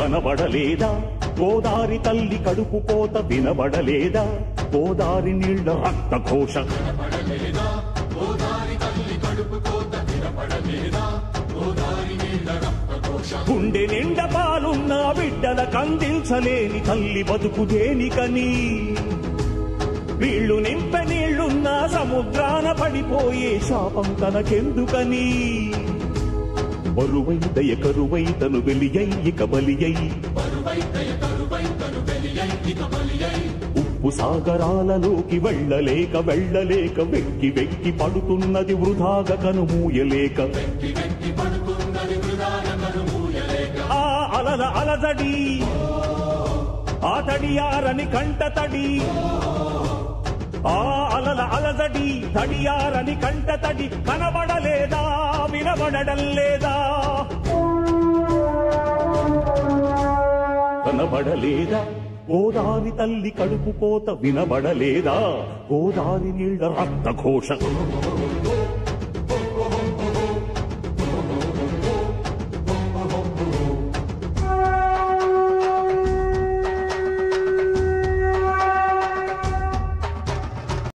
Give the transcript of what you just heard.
కనబడలేదా గోదారి తల్లి కడుపు కోత వినబడలేదా గోదారి నీళ్ల రక్త ఘోష గుండె నిండా పాలున్న బిడ్డల కందించలేని తల్లి బతుకు దేనికని వీళ్ళు నింప నీళ్లున్న సముద్రాన పడిపోయే శాపం తనకెందుకని బరువై దయ కరువై తను వెలియై ఇక బలియై ఉప్పు సాగరాలలోకి వెళ్ళలేక వెళ్ళలేక వెక్కి వెక్కి పడుతున్నది వృధాగా కనుమూయలేక ఆ అలల అలజడి ఆ తడియారని కంట తడి ఆ అలల అలజడి తడియారని కంట తడి కనబడలేదా వినబడడం లేదా కనబడలేదా గోదారి తల్లి కడుపు కోత వినబడలేదా గోదారి నీళ్ల రక్త ఘోష